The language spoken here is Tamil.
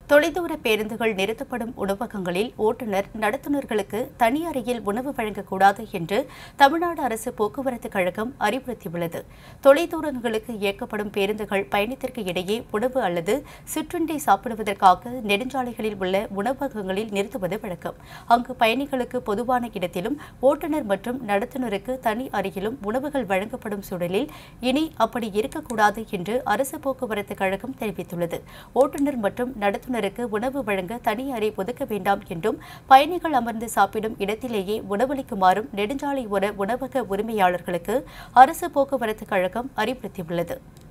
தொலைதூர பேருந்துகள் நிறுத்தப்படும் உணவகங்களில் ஓட்டுநர் நடத்துனர்களுக்கு தனி அறையில் உணவு வழங்கக்கூடாது என்று தமிழ்நாடு அரசு போக்குவரத்து கழகம் அறிவுறுத்தியுள்ளது தொலைதூரங்களுக்கு இயக்கப்படும் பேருந்துகள் பயணத்திற்கு இடையே உணவு அல்லது சிற்றுண்டி சாப்பிடுவதற்காக நெடுஞ்சாலைகளில் உள்ள உணவகங்களில் நிறுத்துவது வழக்கம் அங்கு பயணிகளுக்கு பொதுவான இடத்திலும் ஓட்டுநர் மற்றும் நடத்துனருக்கு தனி அறையிலும் உணவுகள் வழங்கப்படும் சூழலில் இனி அப்படி இருக்கக்கூடாது என்று அரசு போக்குவரத்து கழகம் தெரிவித்துள்ளது ஓட்டுநர் மற்றும் நடத்துனருக்கு உணவு வழங்க தனி அறை ஒதுக்க வேண்டாம் என்றும் பயணிகள் அமர்ந்து சாப்பிடும் இடத்திலேயே உணவளிக்குமாறும் நெடுஞ்சாலை ஓர உணவக உரிமையாளர்களுக்கு அரசு போக்குவரத்து கழகம் அறிவுறுத்தியுள்ளது